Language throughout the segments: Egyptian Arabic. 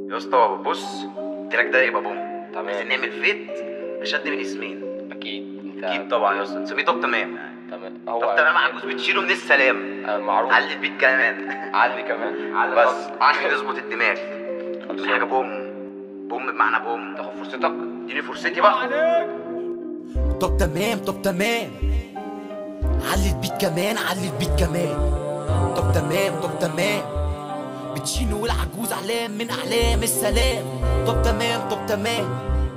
يا اسطى بص التراك ده يبقى بوم تمام. عايزين نعمل فيت اشد من اسمين اكيد انت اكيد طبعا يا اسطى نسميه طب تمام يعني تمام طب هو تمام عجوز بتشيله من السلام آه، معروف علي البيت كمان علي كمان علي بس خالص. عشان نظبط الدماغ خلصان. حاجه بوم بوم بمعنى بوم تاخد فرصتك اديني فرصتي بقى طب تمام طب تمام علي البيت كمان علي البيت كمان طب تمام طب تمام بتشينو والعجوز علام من اعلام السلام طب تمام طب تمام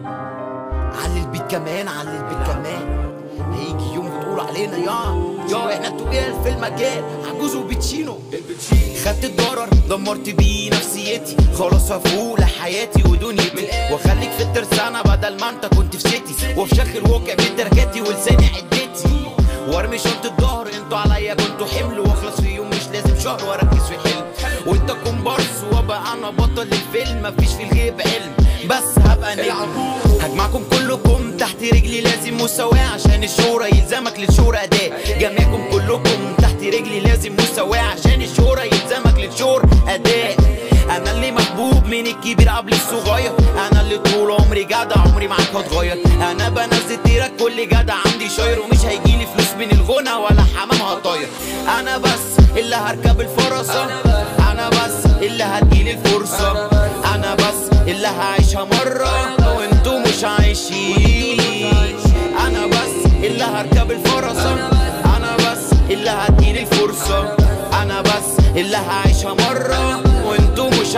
علي البيت كمان علي البيت كمان هيجي يوم وتقول علينا يا يا احنا تقال في المجال عجوز وبتشينو خدت الضرر دمرت بيه نفسيتي خلاص هفوق لحياتي ودنيتي واخليك في الترسانة بدل ما انت كنت في سيتي وفي شاخر واقع في تركاتي ولساني عدتي وارمي شنطة الظهر انتوا عليا كنتوا حمل واخلص في يوم مش لازم شهر واركز في حلم وانت كومبارس وابقى انا بطل الفيلم مفيش في الغيب علم بس هبقى نجم هجمعكم كلكم تحت رجلي لازم مساواة عشان الشهرة يلزمك للشهرة أداء جميعكم كلكم تحت رجلي لازم مساواة عشان الشهرة يلزمك للشهرة أداء أنا اللي محبوب من الكبير قبل الصغير أنا اللي طول عمري جدع عمري معاك هتغير أنا بنزل تيرك كل جدع عندي شاير ومش هيجيلي فلوس من الغنى ولا حمام هطاير أنا بس اللي هركب الفرصة أنا بس اللي هتجيلي الفرصة أنا بس اللي هعيشها مرة وانتوا مش عايشين أنا بس اللي هركب الفرصة أنا بس اللي هتجيلي الفرصة أنا بس اللي هعيشها مرة وانتوا مش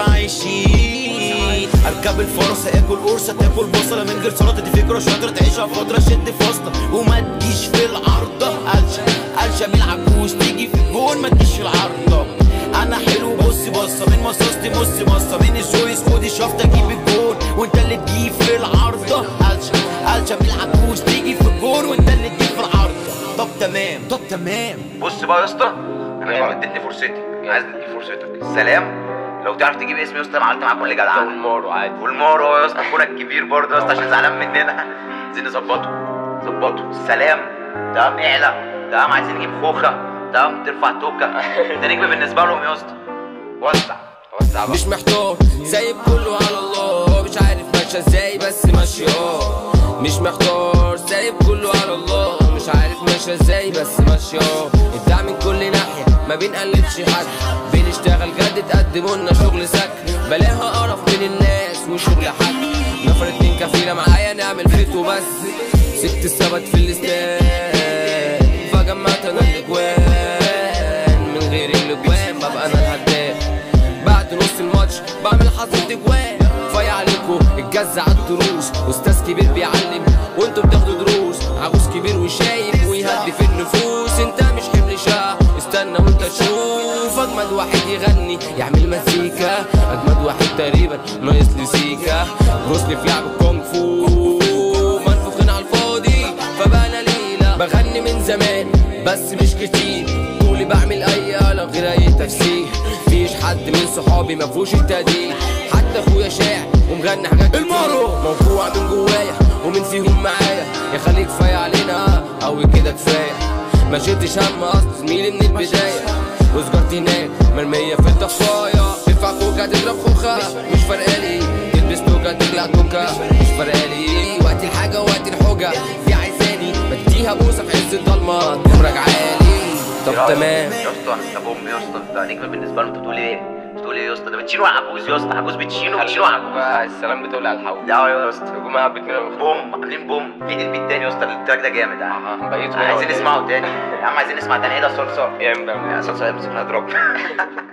عايشين اركب الفرصة اكل قرصة تاكل بصلة من غير سلطة دي فكرة شاطرة تعيشها فترة شد فاصلة وما تجيش في العارضة قلشة قلشة من العجوز تيجي في الجون ما تجيش في العارضة انا حلو بص بصة من مصاصتي مص مصة من السويس خد الشفطة اجيب الجون وانت اللي تجيب في العارضة قلشة قلشة من العجوز تيجي في الجون وانت اللي تجيب في العارضة طب تمام طب تمام بص بقى يا اسطى انا جامد. اديتني فرصتي عايز اديك فرصتك سلام لو تعرف تجيب اسمي يا اسطى انا عملت معاك كل جدع مارو عادي والمارو يا اسطى اخونا الكبير برضه يا اسطى عشان زعلان مننا عايزين نظبطه ظبطه سلام تمام اعلى تمام عايزين نجيب خوخه تمام ترفع توكه ده نجم بالنسبه لهم يا اسطى وسع وسع بقى مش محتار سايب كله على الله مش عارف ماشية ازاي بس ماشية اه مش محتار سايب كله على الله مش عارف ماشية ازاي بس ماشية اه ابداع من كل ناحية ما بنقلدش حد بنشتغل جد تقدموا لنا شغل سكر بلاها قرف من الناس وشغل حد نفر اتنين كفيلة معايا نعمل فيت وبس سبت السبت في الاستاد فجمعت انا الاجوان من غير الاجوان ببقى انا الهداف بعد نص الماتش بعمل حظر اجوان فايع عليكم الجز على الدروس استاذ كبير بيعلم وانتوا بتاخدوا دروس عجوز كبير وشايف ويهدي في النفوس انت مش حمل شقة استنى وانت تشوف اجمد واحد يغني يعمل مزيكا اجمد واحد تقريبا ناقص لي سيكا بروسلي في لعب الكونغ فو منفوخين على الفاضي فبقى ليلة بغني من زمان بس مش كتير طولي بعمل اي آلة غير اي تفسير فيش حد من صحابي مفهوش التقدير حتى اخويا شاعر ومغني حاجات المارو موقوع من جوايا ومن فيهم معايا يخليك كفايه علينا او كده كفايه ما شلتش هم اصل زميلي من البدايه وسجارتي هناك مرميه في الطفايه تدفع كوكا تضرب خوخه مش فارقالي تلبس توكا تقلع توكا مش فارقالي وقت الحاجه وقت الحجه دي عايزاني بديها بوسه في عز الضلمه تقوم راجعالي طب تمام يا اسطى انت بوم يا اسطى ده نجم بالنسبه لهم انت بتقول ايه؟ بتقول ايه يا اسطى ده بتشيله عجوز يا اسطى عجوز بتشيله بتشيله عجوز بقى السلام بتقول على الحوض لا يا اسطى هجوم قاعد بيتنا بوم عاملين بوم في البيت تاني يا اسطى التراك ده جامد يا عم بقيت عايزين نسمعه تاني يا عم عايزين نسمع تاني ايه ده صلصه يا عم يا صلصه امسك هضرب